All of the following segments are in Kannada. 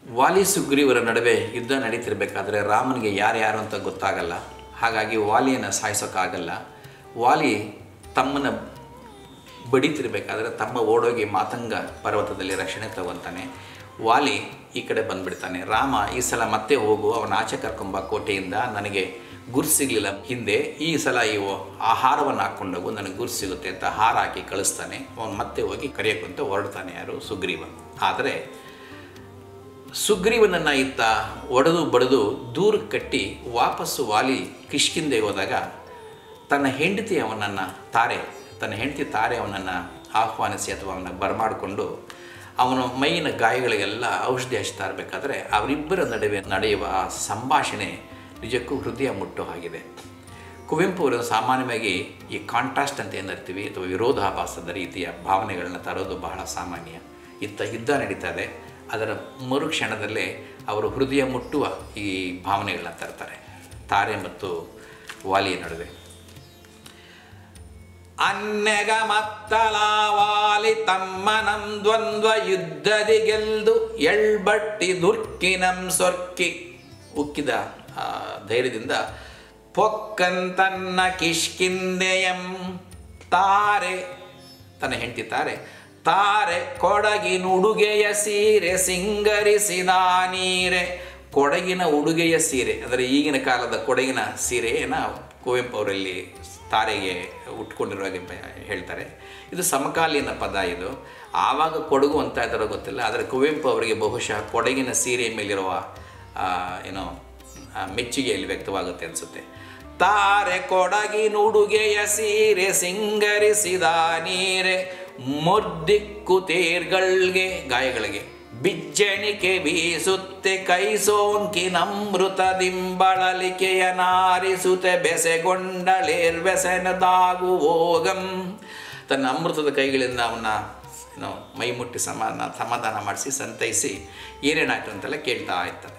ವಾಲಿ ಸುಗ್ರೀವರ ನಡುವೆ ಯುದ್ಧ ನಡೀತಿರ್ಬೇಕಾದ್ರೆ ರಾಮನಿಗೆ ಯಾರ್ಯಾರು ಅಂತ ಗೊತ್ತಾಗಲ್ಲ ಹಾಗಾಗಿ ವಾಲಿಯನ್ನು ಸಾಯಿಸೋಕ್ಕಾಗಲ್ಲ ವಾಲಿ ತಮ್ಮನ ಬಡಿತಿರ್ಬೇಕಾದ್ರೆ ತಮ್ಮ ಓಡೋಗಿ ಮಾತಂಗ ಪರ್ವತದಲ್ಲಿ ರಕ್ಷಣೆ ತಗೊಂತಾನೆ ವಾಲಿ ಈ ಕಡೆ ಬಂದ್ಬಿಡ್ತಾನೆ ರಾಮ ಈ ಸಲ ಮತ್ತೆ ಹೋಗು ಅವನ ಆಚೆ ಕರ್ಕೊಂಬ ಕೋಟೆಯಿಂದ ನನಗೆ ಗುರು ಸಿಗಲಿಲ್ಲ ಹಿಂದೆ ಈ ಸಲ ಇವು ಆಹಾರವನ್ನು ಹಾಕ್ಕೊಂಡೋಗು ನನಗೆ ಗುರು ಸಿಗುತ್ತೆ ಅಂತ ಹಾರ ಹಾಕಿ ಕಳಿಸ್ತಾನೆ ಅವನು ಮತ್ತೆ ಹೋಗಿ ಕರೆಯೋಕ್ಕಂತ ಹೊರಡ್ತಾನೆ ಯಾರು ಸುಗ್ರೀವ ಆದರೆ ಸುಗ್ರೀವನನ್ನು ಇತ್ತ ಒಡೆದು ಬಡಿದು ದೂರ ಕಟ್ಟಿ ವಾಪಸ್ಸು ವಾಲಿ ಕಿಷ್ಕಿಂದೆ ಹೋದಾಗ ತನ್ನ ಹೆಂಡತಿ ಅವನನ್ನು ತಾರೆ ತನ್ನ ಹೆಂಡತಿ ತಾರೆ ಅವನನ್ನು ಆಹ್ವಾನಿಸಿ ಅಥವಾ ಅವನ ಬರಮಾಡಿಕೊಂಡು ಅವನ ಮೈಯಿನ ಗಾಯಗಳಿಗೆಲ್ಲ ಔಷಧಿ ಹಚ್ತಾ ಇರಬೇಕಾದ್ರೆ ಅವರಿಬ್ಬರ ನಡುವೆ ನಡೆಯುವ ಆ ಸಂಭಾಷಣೆ ನಿಜಕ್ಕೂ ಹೃದಯ ಮುಟ್ಟೋ ಹಾಗಿದೆ ಕುವೆಂಪು ಅವರು ಸಾಮಾನ್ಯವಾಗಿ ಈ ಕಾಂಟ್ರಾಸ್ಟ್ ಅಂತ ಏನರ್ತೀವಿ ಅಥವಾ ವಿರೋಧಾಭಾಸದ ರೀತಿಯ ಭಾವನೆಗಳನ್ನ ತರೋದು ಬಹಳ ಸಾಮಾನ್ಯ ಇತ್ತ ಯುದ್ಧ ನಡೀತಾ ಇದೆ ಅದರ ಮರುಕ್ಷಣದಲ್ಲೇ ಅವರು ಹೃದಯ ಮುಟ್ಟುವ ಈ ಭಾವನೆಗಳನ್ನ ತರ್ತಾರೆ ತಾರೆ ಮತ್ತು ವಾಲಿಯ ನಡುವೆ ಅನ್ನೆಗ ಮತ್ತಲ ವಾಲಿ ತಮ್ಮನಂ ದ್ವಂದ್ವ ಯುದ್ಧದಿ ಗೆಲ್ದು ಎಳ್ಬಟ್ಟಿ ದುರ್ಕಿನಂ ಸೊರ್ಕಿ ಉಕ್ಕಿದ ಆ, ಧೈರ್ಯದಿಂದ ಪೊಕ್ಕಂತನ್ನ ಕಿಷ್ಕಿಂದೆಯಂ ತಾರೆ ತನ್ನ ಹೆಂಡತಿ ತಾರೆ ತಾರೆ ಕೊಡಗಿನ ಉಡುಗೆಯ ಸೀರೆ ಸಿಂಗರಿಸಿದ ನೀರೆ ಕೊಡಗಿನ ಉಡುಗೆಯ ಸೀರೆ ಅಂದರೆ ಈಗಿನ ಕಾಲದ ಕೊಡಗಿನ ಸೀರೆಯನ್ನು ಕುವೆಂಪು ಅವರಲ್ಲಿ ತಾರೆಗೆ ಉಟ್ಕೊಂಡಿರೋ ಹಾಗೆ ಬ- ಹೇಳ್ತಾರೆ ಇದು ಸಮಕಾಲೀನ ಪದ ಇದು ಆವಾಗ ಕೊಡಗು ಅಂತ ಇದ್ದಾರೋ ಗೊತ್ತಿಲ್ಲ ಆದರೆ ಕುವೆಂಪು ಅವರಿಗೆ ಬಹುಶಃ ಕೊಡಗಿನ ಸೀರೆ ಮೇಲಿರುವ ಆ, ಏನೋ ಆ, ಮೆಚ್ಚುಗೆಯಲ್ಲಿ ವ್ಯಕ್ತವಾಗುತ್ತೆ ಅನಿಸುತ್ತೆ ತಾರೆ ಕೊಡಗಿನ ಉಡುಗೆಯ ಸೀರೆ ಸಿಂಗರಿಸಿದ ನೀರೆ ಮುರ್ದಿಕ್ಕು ತೇರ್ಗಳ್ಗೆ ಗಾಯಗಳಿಗೆ ಬಿಜ್ಜಣಿಕೆ ಬೀಸುತ್ತೆ ಕೈ ಸೋಂಕಿನಮೃತದಿಂಬಳಲಿಕೆಯ ನಾರಿಸುತ್ತೆ ಬೆಸೆಗೊಂಡಳೇರ್ವೆಸೆನದಾಗುವೋಗಂ ತನ್ನ ಅಮೃತದ ಕೈಗಳಿಂದ ಅವನ್ನ ಏನೋ ಮೈ ಮುಟ್ಟಿ ಸಮಾಧಾನ ಸಮಾಧಾನ ಮಾಡಿಸಿ ಸಂತೈಸಿ ಏನೇನಾಯ್ತು ಅಂತೆಲ್ಲ ಕೇಳ್ತಾ ಇರ್ತಾರೆ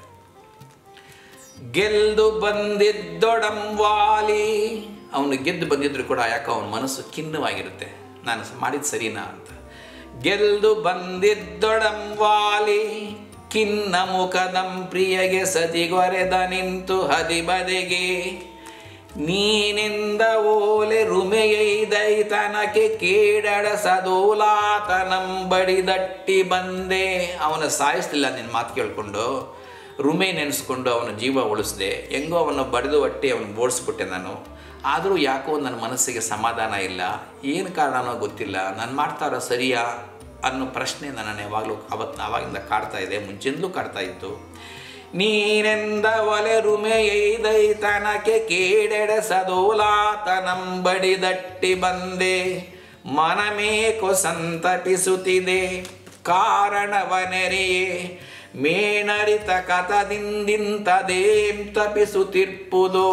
ಗೆಲ್ದು ಬಂದಿದ್ದೊಡಂ ವಾಲಿ ಅವನು ಗೆದ್ದು ಬಂದಿದ್ರು ಕೂಡ ಯಾಕೋ ಅವನ ಮನಸ್ಸು ಖಿನ್ನವಾಗಿರುತ್ತೆ ನಾನು ಮಾಡಿದ ಸರಿನಾ ಅಂತ ಗೆಲ್ದು ಬಂದಿದ್ದೊಡಂ ವಾಲಿ ಖಿನ್ನ ಮುಖದಂ ಪ್ರಿಯಗೆ ಸತಿಗೊರೆದ ನಿಂತು ಹದಿಬದೆಗೆ ನೀನಿಂದ ಓಲೆ ರುಮೆಯೈದೈತನಕ್ಕೆ ಕೇಡಡ ಸದೋಲಾತನಂ ಬಡಿದಟ್ಟಿ ಬಂದೆ ಅವನ ಸಾಯಿಸ್ಲಿಲ್ಲ ನಿನ್ನ ಮಾತು ಕೇಳ್ಕೊಂಡು ರುಮೆ ನೆನೆಸ್ಕೊಂಡು ಅವನ ಜೀವ ಉಳಿಸ್ದೆ ಹೆಂಗೋ ಅವನ ಬಡಿದು ಒಟ್ಟಿ ಅವನು ಓಡಿಸ್ಬಿಟ್ಟೆ ನಾನು ಆದರೂ ಯಾಕೋ ನನ್ನ ಮನಸ್ಸಿಗೆ ಸಮಾಧಾನ ಇಲ್ಲ ಏನು ಕಾರಣನೋ ಗೊತ್ತಿಲ್ಲ ನಾನು ಮಾಡ್ತಾ ಇರೋ ಸರಿಯಾ ಅನ್ನೋ ಪ್ರಶ್ನೆ ನನ್ನನ್ನು ಯಾವಾಗಲೂ ಅವತ್ತು ಆವಾಗಿಂದ ಕಾಡ್ತಾ ಇದೆ ಮುಂಚಿಂದಲೂ ಕಾಡ್ತಾ ಇತ್ತು ನೀನೆಂದ ಒಲೆ ರುಮೆಯೈದೈತನಕ್ಕೆ ಕೇಡೆಡ ಸದೋಲಾತನಂ ಬಡಿದಟ್ಟಿ ಬಂದೆ ಮನಮೇಕೊ ಸಂತಪಿಸುತ್ತಿದೆ ಕಾರಣವನೆರೆಯೇ ಮೇಣರಿತ ಕಥದಿಂದಿಂತದೇಂ ತಪಿಸುತ್ತಿರ್ಪುದೋ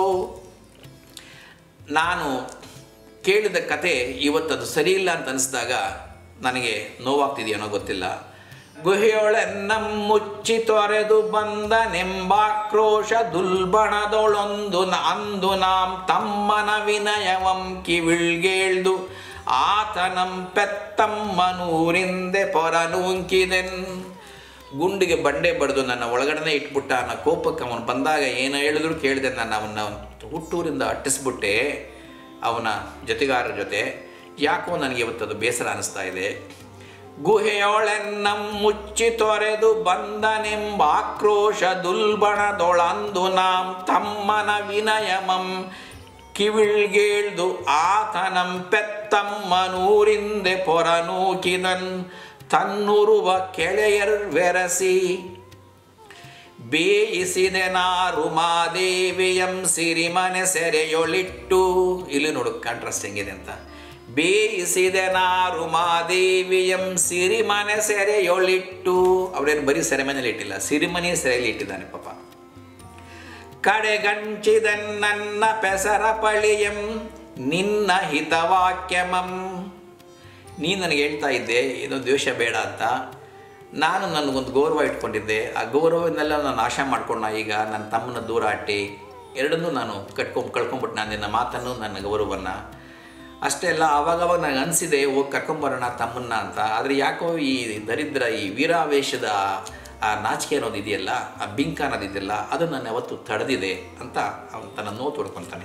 ನಾನು ಕೇಳಿದ ಕತೆ ಇವತ್ತದು ಸರಿ ಇಲ್ಲ ಅಂತ ಅನಿಸಿದಾಗ ನನಗೆ ನೋವಾಗ್ತಿದೆಯೇನೋ ಗೊತ್ತಿಲ್ಲ ಗುಹೆಯೊಳೆನ್ನಂ ಮುಚ್ಚಿ ತೊರೆದು ಬಂದ ನೆಂಬಾಕ್ರೋಶ ದುಲ್ಬಣದೊಳೊಂದು ನ- ಅಂದು ನಾಂ ತಮ್ಮನ ವಿನಯವಂ ಕಿವಿಳ್ಗೇಳ್ದು ಆತನಂ ಪೆತ್ತಮ್ಮನೂರಿಂದೆ ಪೊರನೂಂಕಿದೆನ್ ಗುಂಡಿಗೆ ಬಂಡೆ ಬಡ್ದು ನನ್ನ ಒಳಗಡೆ ಇಟ್ಬಿಟ್ಟ ಅನ್ನೋ ಕೋಪಕ್ಕೆ ಅವನು ಬಂದಾಗ ಏನು ಹೇಳಿದ್ರು ಕೇಳಿದೆ ನಾನು ಅವನ್ನ ಹುಟ್ಟೂರಿಂದ ಅಟ್ಟಿಸ್ಬಿಟ್ಟೆ ಅವನ ಜೊತೆಗಾರರ ಜೊತೆ ಯಾಕೋ ನನಗೆ ಇವತ್ತದು ಬೇಸರ ಅನಿಸ್ತಾ ಇದೆ ಗುಹೆಯೊಳೆನ್ನಂ ಮುಚ್ಚಿ ತೊರೆದು ಬಂದನೆಂಬ ಆಕ್ರೋಶ ದುಲ್ಬಣದೊಳಂದು ನಾಂ ತಮ್ಮನ ವಿನಯಮಂ ಕಿವಿಳ್ಗೇಳ್ದು ಆತನಂ ಪೆತ್ತಮ್ಮನೂರಿಂದೆ ಪೊರನೂಕಿದನ್ ತನ್ನುರುವ ಕೆಳೆಯರ್ ವೆರಸಿ ಬೇಯಿಸಿದೆ ನಾರು ಮಾದೇವಿಯಂ ಸಿರಿಮನೆ ಸೆರೆಯೊಳಿಟ್ಟು ಇಲ್ಲಿ ನೋಡು ಕಾಂಟ್ರಾಸ್ಟ್ ಹೆಂಗಿದೆ ಅಂತ ಬೇಯಿಸಿದೆ ನಾರು ಮಾದೇವಿಯಂ ಸಿರಿಮನೆ ಸೆರೆಯೊಳಿಟ್ಟು ಅವರೇನು ಬರೀ ಸೆರೆಮನೆಯಲ್ಲಿ ಇಟ್ಟಿಲ್ಲ ಸಿರಿಮನೆ ಸೆರೆಯಲ್ಲಿ ಇಟ್ಟಿದ್ದಾನೆ ಪಾಪ ಕಡೆಗಂಚಿದ ನನ್ನ ಪೆಸರ ಪಳಿಯಂ ನಿನ್ನ ಹಿತವಾಕ್ಯಮಂ ನೀನು ನನಗೆ ಹೇಳ್ತಾ ಇದ್ದೆ ಏನೋ ದ್ವೇಷ ಬೇಡ ಅಂತ ನಾನು ನನಗೊಂದು ಗೌರವ ಇಟ್ಕೊಂಡಿದ್ದೆ ಆ ಗೌರವನೆಲ್ಲ ನಾನು ಆಶೆ ಮಾಡ್ಕೊಂಡ ಈಗ ನನ್ನ ತಮ್ಮನ ದೂರ ಅಟ್ಟಿ ಎರಡನ್ನೂ ನಾನು ಕಟ್ಕೊಂಡ್ ಕಳ್ಕೊಂಬಿಟ್ಟು ನಾನು ನಿನ್ನ ಮಾತನ್ನು ನನ್ನ ಗೌರವವನ್ನು ಅಷ್ಟೇ ಅಲ್ಲ ಆವಾಗವಾಗ ನನಗೆ ಅನಿಸಿದೆ ಹೋಗಿ ಕರ್ಕೊಂಬರೋಣ ತಮ್ಮನ್ನ ಅಂತ ಆದರೆ ಯಾಕೋ ಈ ದರಿದ್ರ ಈ ವೀರಾವೇಶದ ಆ ನಾಚಿಕೆ ಅನ್ನೋದು ಇದೆಯಲ್ಲ ಆ ಬಿಂಕ ಅನ್ನೋದು ಇದೆಯಲ್ಲ ಅದು ನನ್ನ ಯಾವತ್ತು ತಡೆದಿದೆ ಅಂತ ಅವನು ತನ್ನ ನೋವು ತೊಡ್ಕೊತಾನೆ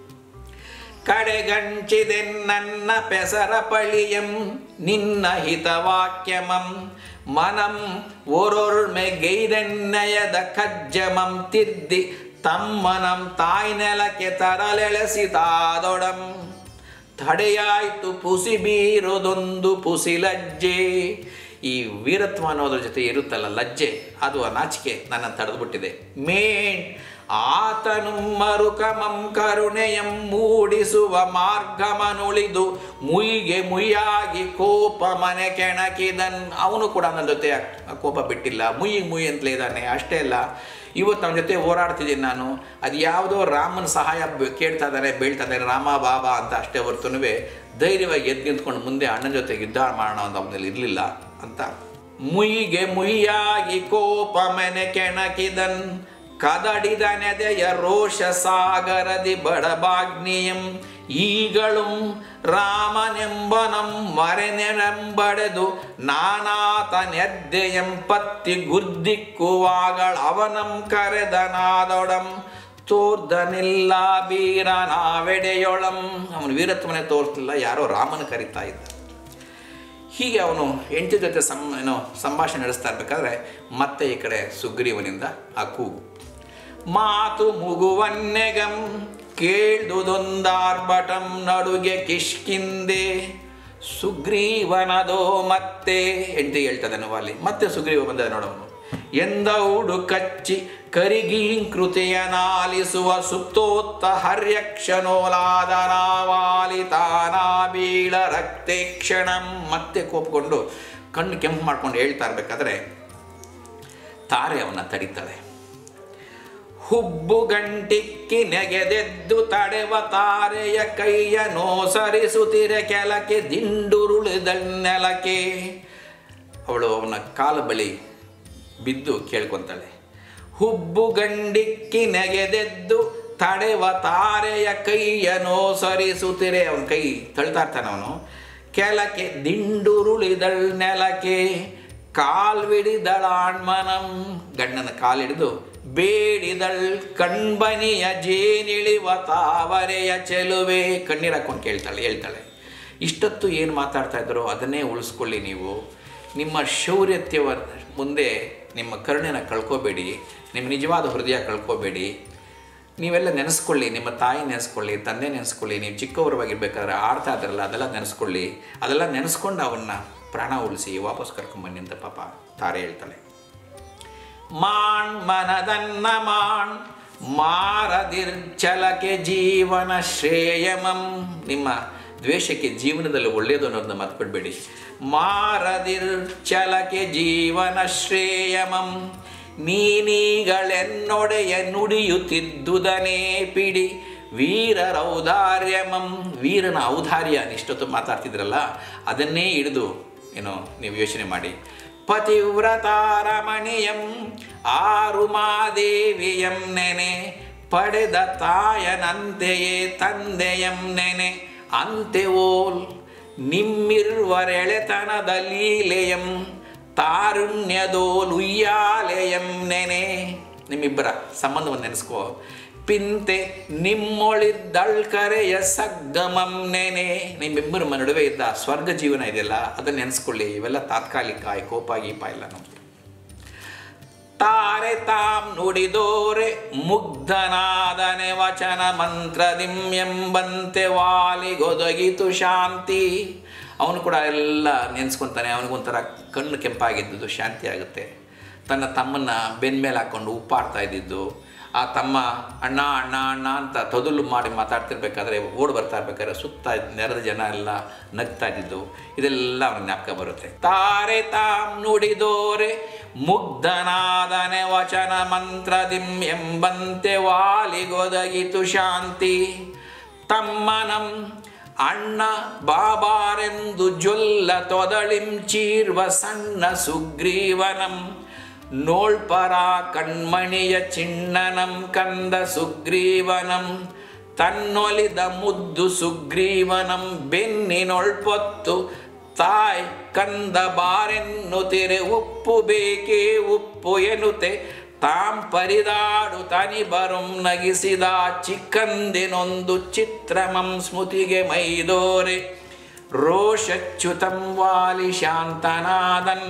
ಕಡೆಗಂಚಿದೆ ನನ್ನ ಪೆಸರ ಪಳಿಯಂ ನಿನ್ನ ಹಿತವಾಕ್ಯಮಂ ಮನಂ ಒರೊರ್ಮೆ ಗೈದೆನ್ನಯದ ಕಜ್ಜಮಂ ತಿದ್ದಿ ತಮ್ಮನಂ ತಾಯ್ ನೆಲಕ್ಕೆ ತರಲೆಳೆಸಿತಾದೊಡಂ ತಡೆಯಾಯ್ತು ಪುಸಿ ಬೀರೋದೊಂದು ಪುಸಿ ಲಜ್ಜೆ ಈ ವೀರತ್ವ ಅನ್ನೋದ್ರ ಜೊತೆ ಇರುತ್ತಲ್ಲ ಲಜ್ಜೆ ಅದು ಆ ನಾಚಿಕೆ ನನ್ನ ತಡೆದುಬಿಟ್ಟಿದೆ ಮೇಣ್ ಆತನು ಮರುಕಮಂ ಕರುಣೆಯಂ ಮೂಡಿಸುವ ಮಾರ್ಗಮನುಳಿದು ಮುಯ್ಗೆ ಮುಯ್ಯಾಗಿ ಕೋಪ ಮನೆ ಕೆಣಕಿದನ್ ಅವನು ಕೂಡ ನನ್ನ ಜೊತೆ ಆ ಕೋಪ ಬಿಟ್ಟಿಲ್ಲ ಮುಯ್ಯಿ ಮುಯ್ ಅಂತಲೇ ಇದ್ದಾನೆ ಅಷ್ಟೇ ಅಲ್ಲ ಇವತ್ತು ಅವನ ಜೊತೆ ಹೋರಾಡ್ತಿದ್ದೀನಿ ನಾನು ಅದು ಯಾವುದೋ ರಾಮನ ಸಹಾಯ ಬ- ಕೇಳ್ತಾ ಇದ್ದಾರೆ ಬೀಳ್ತಾ ಇದ್ದಾರೆ ರಾಮ ಬಾಬಾ ಅಂತ ಅಷ್ಟೇ ಹೊರತುನುವೆ ಧೈರ್ಯವಾಗಿ ಎದ್ದು ನಿಂತ್ಕೊಂಡು ಮುಂದೆ ಅಣ್ಣನ ಜೊತೆ ಯುದ್ಧ ಮಾಡೋಣ ಅಂತ ಅವನಲ್ಲಿ ಇರಲಿಲ್ಲ ಅಂತ ಮುಯ್ಗೆ ಮುಯ್ಯಾಗಿ ಕೋಪ ಮನೆ ಕೆಣಕಿದನ್ ಕದಡಿದನೆದೆಯ ರೋಷ ಸಾಗರದಿ ಬಡಬಾಗ್ನಿಯಂ ಈಗಳು ರಾಮನೆಂಬನಂ ಮರೆನೆಂಬಡೆದು ನಾನಾತನೆದ್ದೆಯಂ ಪತ್ತಿ ಗುರ್ದಿಕ್ಕುವಾಗಳ ಅವನಂ ಕರೆದನಾದೊಡಂ ತೋರ್ದನಿಲ್ಲ ಬೀರನಾವೆಡೆಯೊಳಂ ಅವನು ವೀರತ್ವನೇ ತೋರಿಸ್ತಿಲ್ಲ ಯಾರೋ ರಾಮನ ಕರಿತಾ ಇದ್ದ ಹೀಗೆ ಅವನು ಹೆಂಡತಿ ಜೊತೆ ಸಂ ಏನೋ ಸಂಭಾಷಣೆ ನಡೆಸ್ತಾ ಇರಬೇಕಾದ್ರೆ ಮತ್ತೆ ಈ ಕಡೆ ಸುಗ್ರೀವನಿಂದ ಆ ಕೂಗು ಮಾತು ಮುಗುವನ್ನೆಗಂ ಕೇಳ್ದುದೊಂದಾರ್ಭಟಂ ನಡುಗೆ ಕಿಷ್ಕಿಂದೆ ಸುಗ್ರೀವನದೋ ಮತ್ತೆ ಹೆಂಡತಿ ಹೇಳ್ತದೆ ಅಲ್ಲಿ ಮತ್ತೆ ಸುಗ್ರೀವ ಬಂದ ನೋಡವನು ಎಂದೌಡು ಕಚ್ಚಿ ಕರಿಗೀಂಕೃತಿಯನಾಲಿಸುವ ಸುಪ್ತೋತ್ತ ಹರ್ಯಕ್ಷಣೋಲಾದನಾವಾಲಿತಾನಾ ಬೀಳ ರಕ್ತೆ ಕ್ಷಣಂ ಮತ್ತೆ ಕೋಪಗೊಂಡು ಕಣ್ಣು ಕೆಂಪು ಮಾಡ್ಕೊಂಡು ಹೇಳ್ತಾ ಇರ್ಬೇಕಾದ್ರೆ ತಾರೆ ಅವನ್ನ ತಡಿತಾಳೆ ಹುಬ್ಬು ಗಂಟಿಕ್ಕಿ ನೆಗೆದೆದ್ದು ತಡೆವ ತಾರೆಯ ಕೈಯ ನೋಸರಿಸುತ್ತಿರೆ ಕೆಲಕ್ಕೆ ದಿಂಡುರುಳಿದನ್ನೆಲಕ್ಕೆ ಅವಳು ಅವನ ಕಾಲ ಬಳಿ ಬಿದ್ದು ಕೇಳ್ಕೊಂತಾಳೆ ಹುಬ್ಬು ಗಂಡಿಕ್ಕಿ ನೆಗೆದೆದ್ದು ತಡೆವ ತಾರೆಯ ಕೈಯ ನೋಸರಿಸುತ್ತಿರೆ ಅವನ ಕೈ ತಳ್ತಾ ಇರ್ತಾನೆ ಅವನು ಕೆಲಕ್ಕೆ ದಿಂಡುರುಳಿದಳ್ ನೆಲಕ್ಕೆ ಕಾಲ್ವಿಡಿದಳಾಣ್ಮನಂ ಗಂಡನ ಕಾಲಿಡಿದು ಬೇಡಿದಳ್ ಕಣ್ಬನಿಯ ಜೇನಿಳಿವ ತಾವರೆಯ ಚೆಲುವೆ ಕಣ್ಣೀರು ಹಾಕೊಂಡು ಕೇಳ್ತಾಳೆ ಹೇಳ್ತಾಳೆ ಇಷ್ಟೊತ್ತು ಏನು ಮಾತಾಡ್ತಾ ಇದ್ರೋ ಅದನ್ನೇ ಉಳಿಸ್ಕೊಳ್ಳಿ ನೀವು ನಿಮ್ಮ ಶೌರ್ಯತ್ಯವ ಮುಂದೆ ನಿಮ್ಮ ಕರುಣೆನ ಕಳ್ಕೋಬೇಡಿ ನಿಮ್ಮ ನಿಜವಾದ ಹೃದಯ ಕಳ್ಕೋಬೇಡಿ ನೀವೆಲ್ಲ ನೆನೆಸ್ಕೊಳ್ಳಿ ನಿಮ್ಮ ತಾಯಿ ನೆನೆಸ್ಕೊಳ್ಳಿ ತಂದೆ ನೆನೆಸ್ಕೊಳ್ಳಿ ನೀವು ಚಿಕ್ಕವರವಾಗಿರ್ಬೇಕಾದ್ರೆ ಆಡ್ತಾ ಇದ್ರಲ್ಲ ಅದೆಲ್ಲ ನೆನೆಸ್ಕೊಳ್ಳಿ ಅದೆಲ್ಲ ನೆನೆಸ್ಕೊಂಡು ಅವನ್ನ ಪ್ರಾಣ ಉಳಿಸಿ ವಾಪಸ್ ಕರ್ಕೊಂಬನ್ನಿ ಅಂತ ಪಾಪ ತಾರೆ ಹೇಳ್ತಾಳೆ ಮಾಣ್ ಮನದನ್ನ ಮಾಣ್ ಮಾರದಿರ್ಚಲಕೆ ಜೀವನ ಶ್ರೇಯಮಂ ನಿಮ್ಮ ದ್ವೇಷಕ್ಕೆ ಜೀವನದಲ್ಲಿ ಒಳ್ಳೆಯದು ಅನ್ನೋದನ್ನ ಮತ್ಬಿಡ್ಬೇಡಿ ಮಾರದಿರ್ಚಲಕೆ ಜೀವನ ಶ್ರೇಯಮಂ ನೀನೀಗಳೆನ್ನೊಡೆಯ ನುಡಿಯುತ್ತಿದ್ದುದನೇ ಪಿಡಿ ವೀರರ ಔದಾರ್ಯಮಂ ವೀರನ ಔದಾರ್ಯ ಇಷ್ಟೊತ್ತು ಮಾತಾಡ್ತಿದ್ರಲ್ಲ ಅದನ್ನೇ ಹಿಡಿದು ಏನೋ ನೀವು ಯೋಚನೆ ಮಾಡಿ ಪತಿವ್ರತಾರಮಣಿಯಂ ಆರುಮಾದೇವಿಯಂ ನೆನೆ ಪಡೆದ ತಾಯನಂತೆಯೇ ತಂದೆಯಂ ನೆನೆ ಅಂತೆ ಓಲ್ ನಿಮ್ಮಿರ್ವರೆಳೆತನದ ಲೀಲೆಯಂ ತಾರುಣ್ಯದೋಲುಯ್ಯಾಲೆಯಂ ನೆನೆ ನಿಮ್ಮಿಬ್ಬರ ಸಂಬಂಧವನ್ನು ನೆನೆಸ್ಕೋ ಪಿಂತೆ ನಿಮ್ಮೊಳಿದ್ದಳ್ಕರೆಯ ಸಗ್ಗಮಂ ನೆನೆ ನಿಮ್ಮಿಬ್ಬರ ನಡುವೆ ಇದ್ದ ಸ್ವರ್ಗ ಜೀವನ ಇದೆಯಲ್ಲ ಅದನ್ನ ನೆನೆಸ್ಕೊಳ್ಳಿ ಇವೆಲ್ಲ ತಾತ್ಕಾಲಿಕ ಈ ಕೋಪ ಗೀಪ ಎಲ್ಲ ನಮ್ದು ತಾರೆ ತಾಂ ನುಡಿದೋರೆ ಮುಗ್ಧನಾದನೆ ವಚನ ಮಂತ್ರದಿಂ ಎಂಬಂತೆ ವಾಲಿಗೊದಗಿತು ಶಾಂತಿ ಅವನು ಕೂಡ ಎಲ್ಲ ನೆನೆಸ್ಕೊತಾನೆ ಅವನಿಗೊಂಥರ ಕಣ್ಣು ಕೆಂಪಾಗಿದ್ದು ಶಾಂತಿ ಆಗುತ್ತೆ ತನ್ನ ತಮ್ಮನ್ನ ಬೆನ್ಮೇಲೆ ಹಾಕ್ಕೊಂಡು ಉಪ್ಪಾಡ್ತಾ ಇದ್ದಿದ್ದು ಆ ತಮ್ಮ ಅಣ್ಣ ಅಣ್ಣ ಅಣ್ಣ ಅಂತ ತೊದಲು ಮಾಡಿ ಮಾತಾಡ್ತಿರ್ಬೇಕಾದ್ರೆ ಓಡ್ ಬರ್ತಾ ಇರ್ಬೇಕಾದ್ರೆ ಸುತ್ತ ನೆರೆದ ಜನ ಎಲ್ಲ ನಗ್ತಾ ಇದ್ದಿದ್ದು ಇದೆಲ್ಲ ಅವನ ಜ್ಞಾಪಕ ಬರುತ್ತೆ ತಾರೆ ತಾಂ ನುಡಿದೋರೆ ಮುಗ್ಧನಾದನೆ ವಚನ ಮಂತ್ರದಿಂ ಎಂಬಂತೆ ವಾಲಿಗೊದಗಿತು ಶಾಂತಿ ತಮ್ಮನಂ ಅಣ್ಣ ಬಾಬಾರೆಂದು ಜೊಲ್ಲ ತೊದಳಿಂ ಚೀರ್ವ ಸಣ್ಣ ಸುಗ್ರೀವನಂ ನೋಳ್ಪರ ಕಣ್ಮಣಿಯ ಚಿಣ್ಣನಂ ಕಂದ ಸುಗ್ರೀವನಂ ತನ್ನೊಲಿದ ಮುದ್ದು ಸುಗ್ರೀವನಂ ಬೆನ್ನಿನೊಳ್ಪೊತ್ತು ತಾಯ್ ಕಂದ ಬಾರೆನ್ನುತ್ತಿರೆ ಉಪ್ಪು ಬೇಕೇ ಉಪ್ಪು ಎನ್ನುತ್ತೆ ತಾಂ ಪರಿದಾಡು ತನಿ ಬರುಂ ನಗಿಸಿದ ಚಿಕ್ಕಂದಿನೊಂದು ಚಿತ್ರಮಂ ಸ್ಮೃತಿಗೆ ಮೈದೋರೆ ರೋಷಚ್ಯುತಂ ವಾಲಿ ಶಾಂತನಾದನ್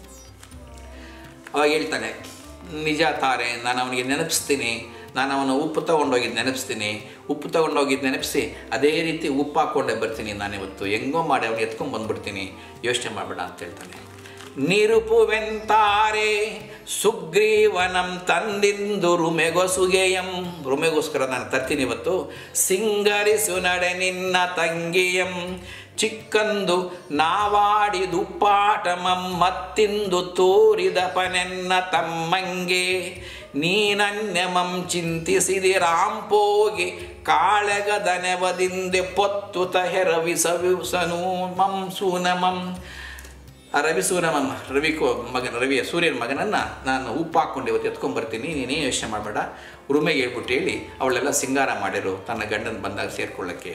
ಅವಾಗ ಹೇಳ್ತಾನೆ ನಿಜ ತಾರೆ ನಾನು ಅವನಿಗೆ ನೆನಪಿಸ್ತೀನಿ ನಾನು ಅವನ ಉಪ್ಪು ತಗೊಂಡೋಗಿದ್ದು ನೆನಪಿಸ್ತೀನಿ ಉಪ್ಪು ತಗೊಂಡೋಗಿದ್ದು ನೆನಪಿಸಿ ಅದೇ ರೀತಿ ಉಪ್ಪು ಹಾಕ್ಕೊಂಡೇ ಬರ್ತೀನಿ ನಾನಿವತ್ತು ಹೆಂಗೋ ಮಾಡಿ ಅವನು ಎತ್ಕೊಂಡು ಬಂದ್ಬಿಡ್ತೀನಿ ಯೋಚನೆ ಮಾಡಬೇಡ ಅಂತ ಹೇಳ್ತಾನೆ ನಿರುಪುವೆಂತಾರೆ ಸುಗ್ರೀವನಂ ತಂದಿಂದು ರುಮೆಗೊಸುಗೆಯಂ ರುಮೆಗೋಸ್ಕರ ನಾನು ತರ್ತೀನಿ ಇವತ್ತು ಸಿಂಗರಿಸು ನಡೆ ನಿನ್ನ ತಂಗಿಯಂ ಚಿಕ್ಕಂದು ನಾವಾಡಿದುಪ್ಪಾಟಮಂ ಮತ್ತಿಂದು ತೋರಿದ ಪನೆನ್ನ ತಮ್ಮಂಗೆ ನೀನನ್ಯಮಂ ಚಿಂತಿಸಿದಿ ರಾಂಪೋಗಿ ಕಾಳೆಗದನೆವದಿಂದೆ ಪೊತ್ತುತ ಹೆರವಿಸವಿಸನು ಮಂ ಸೂನಮಂ ಆ ರವಿ ಸೂರ್ಯಮಮ್ಮ ರವಿ ಕೋ ಮಗನ ರವಿಯ ಸೂರ್ಯನ ಮಗನನ್ನು ನಾನು ಉಪ್ಪು ಹಾಕ್ಕೊಂಡು ಇವತ್ತು ಎತ್ಕೊಂಡ್ಬರ್ತೀನಿ ನೀನೇ ಯೋಚನೆ ಮಾಡಬೇಡ ಉರುಮೆಗೆ ಹೇಳ್ಬಿಟ್ಟು ಹೇಳಿ ಅವಳೆಲ್ಲ ಸಿಂಗಾರ ಮಾಡಿರು ತನ್ನ ಗಂಡನ ಬಂದಾಗ ಸೇರ್ಕೊಳ್ಳೋಕ್ಕೆ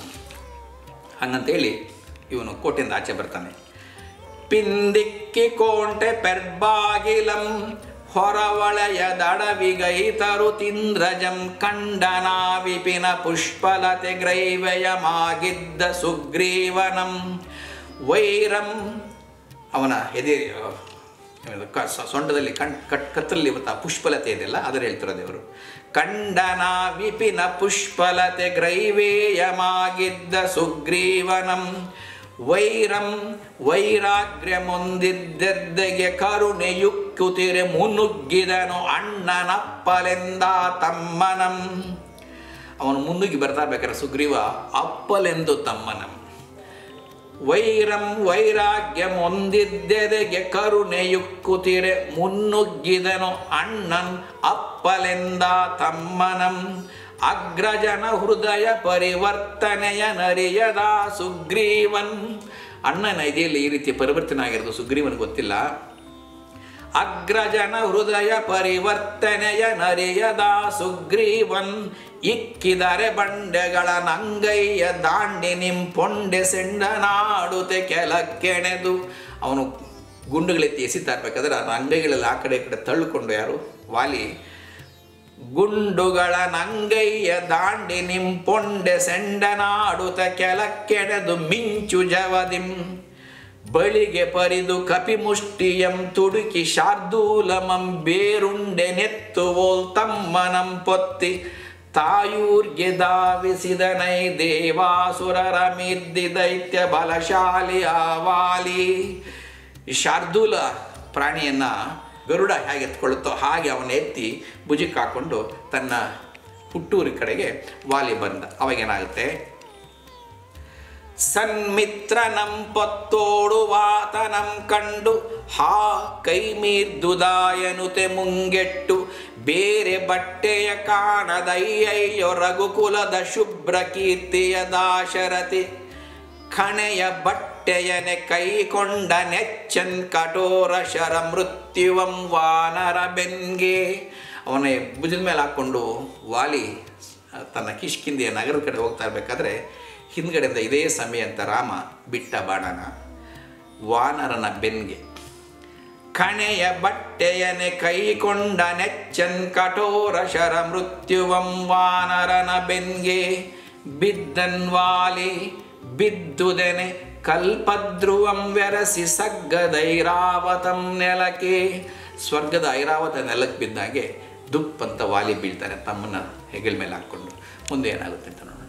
ಹಂಗಂತೇಳಿ ಇವನು ಕೋಟೆಯಿಂದ ಆಚೆ ಬರ್ತಾನೆ ಪಿಂದಿಕ್ಕಿ ಕೋಂಟೆ ಪೆರ್ಬಾಗಿಲಂ ಹೊರವಳಯ ದಡವಿಗೈತರು ತಿಂದ್ರಜಂ ಕಂಡನ ವಿಪಿನ ಪುಷ್ಪಲತೆ ಗ್ರೈವಯಮಾಗಿದ್ದ ಸುಗ್ರೀವನಂ ವೈರಂ ಅವನ ಎದೆ ಏನು ಕ ಸ- ಸೊಂಟದಲ್ಲಿ ಕಣ್ ಕಟ್ ಕತ್ತಲ್ಲಿ ಇವತ್ತು ಆ ಪುಷ್ಪಲತೆ ಇದೆಯಲ್ಲ ಅದನ್ನು ಹೇಳ್ತಿರೋ ದೇವರು ಕಂಡನ ವಿಪಿನ ಪುಷ್ಪಲತೆ ಗ್ರೈವೇಯಮಾಗಿದ್ದ ಸುಗ್ರೀವನಂ ವೈರಂ ವೈರಾಗ್ರ್ಯ ಮುಂದಿದ್ದೆದ್ದೆಗೆ ಕರುಣೆಯುಕ್ಕುತಿರೆ ಮುನ್ನುಗ್ಗಿದನು ಅಣ್ಣನಪ್ಪಲೆಂದ ತಮ್ಮನಂ ಅವನು ಮುನ್ನುಗ್ಗಿ ಬರ್ತಾ ಬೇಕಾದ್ರೆ ಸುಗ್ರೀವ ಅಪ್ಪಲೆಂದು ತಮ್ಮನಂ ವೈರಂ ವೈರಾಗ್ಯಂ ಹೊಂದಿದ್ದೆದೆಗೆ ಕರುಣೆಯುಕ್ಕುತಿರೆ ಮುನ್ನುಗ್ಗಿದನು ಅಣ್ಣನ್ ಅಪ್ಪಲೆಂದ ತಮ್ಮನಂ ಅಗ್ರಜನ ಹೃದಯ ಪರಿವರ್ತನೆಯ ನರಿಯದ ಸುಗ್ರೀವನ್ ಅಣ್ಣನ ಇದೆಯಲ್ಲಿ ಈ ರೀತಿ ಪರಿವರ್ತನೆ ಆಗಿರೋದು ಸುಗ್ರೀವನ್ ಗೊತ್ತಿಲ್ಲ ಅಗ್ರಜನ ಹೃದಯ ಪರಿವರ್ತನೆಯ ನರಿಯದ ಸುಗ್ರೀವನ್ ಇಕ್ಕಿದರೆ ಬಂಡೆಗಳ ನಂಗಯ್ಯ ದಾಂಡಿ ನಿಂಪೊಂಡೆ ಸೆಂಡನಾಡುತ್ತೆ ಕೆಲಕ್ಕೆಣೆದು ಅವನು ಗುಂಡುಗಳೆತ್ತಿ ಎಸಿತಾ ಇರ್ಬೇಕಾದ್ರೆ ಆ ಅಂಗೈಗಳಲ್ಲಿ ಆ ಕಡೆ ಈ ಕಡೆ ತಳ್ಳಿಕೊಂಡು ಯಾರು ವಾಲಿ ಗುಂಡುಗಳ ನಂಗಯ್ಯ ದಾಂಡಿ ನಿಂಪೊಂಡೆ ಸೆಂಡನಾಡುತ್ತ ಕೆಲಕ್ಕೆಣೆದು ಮಿಂಚು ಜವದಿಂ ಬಳಿಗೆ ಪರಿದು ಕಪಿಮುಷ್ಟಿಯಂ ತುಡುಕಿ ಶಾರ್ದೂಲಮಂ ಬೇರುಂಡೆ ನೆತ್ತುವೋಲ್ ತಮ್ಮನಂ ಪೊತ್ತಿ ತಾಯೂರ್ಗೆ ಧಾವಿಸಿದನೈ ದೇವಾಸುರರ ಮಿರ್ದಿ ದೈತ್ಯ ಬಲಶಾಲಿ ಆವಾಲಿ ಈ ಶಾರ್ದೂಲ ಪ್ರಾಣಿಯನ್ನ ಗರುಡ ಹೇಗೆ ಎತ್ಕೊಳ್ಳುತ್ತೋ ಹಾಗೆ ಅವನ ಎತ್ತಿ ಭುಜಕ್ಕೆ ಹಾಕೊಂಡು ತನ್ನ ಹುಟ್ಟೂರಿ ಕಡೆಗೆ ವಾಲಿ ಬಂದ ಅವಾಗೇನಾಗುತ್ತೆ ಸನ್ಮಿತ್ರನಂ ಪತ್ತೋಡುವಾತನಂ ಕಂಡು ಹಾ ಕೈಮೀರ್ದುದಾಯನುತೆ ಮುಂಗೆಟ್ಟು ಬೇರೆ ಬಟ್ಟೆಯ ಕಾಣದಯ್ಯಯ್ಯೋ ರಘುಕುಲದ ಶುಭ್ರ ಕೀರ್ತಿಯ ದಾಶರಥಿ ಕಣೆಯ ಬಟ್ಟೆಯನೆ ಕೈಕೊಂಡ ನೆಚ್ಚನ್ ಕಠೋರ ಶರ ಮೃತ್ಯುವಂ ವಾನರ ಬೆನ್ಗೆ ಅವನ ಭುಜದ ಮೇಲೆ ಹಾಕ್ಕೊಂಡು ವಾಲಿ ತನ್ನ ಕಿಷ್ಕಿಂದಿಯ ನಗರದ ಕಡೆ ಹೋಗ್ತಾ ಇರಬೇಕಾದ್ರೆ ಹಿಂದ್ಗಡೆಯಿಂದ ಇದೇ ಸಮಯ ಅಂತ ರಾಮ ಬಿಟ್ಟ ಬಾಣನ ವಾನರನ ಬೆನ್ಗೆ ಕಣೆಯ ಬಟ್ಟೆಯನೆ ಕೈಕೊಂಡ ನೆಚ್ಚನ್ ಕಠೋರ ಶರ ಮೃತ್ಯುವಂ ವಾನರನ ಬೆನ್ಗೆ ಬಿದ್ದನ್ ವಾಲಿ ಬಿದ್ದುದೆನೆ ಕಲ್ಪಧ್ರುವಂ ವ್ಯರಸಿ ಸಗ್ಗದೈರಾವತಂ ನೆಲಕ್ಕೆ ಸ್ವರ್ಗದ ಐರಾವತ ನೆಲಕ್ಕೆ ಬಿದ್ದಾಗೆ ದುಪ್ಪಂತ ವಾಲಿ ಬೀಳ್ತಾನೆ ತಮ್ಮನ್ನ ಹೆಗಲ ಮೇಲೆ ಹಾಕ್ಕೊಂಡು ಮುಂದೆ ಏನಾಗುತ್ತೆ ಅಂತ ನೋಡೋಣ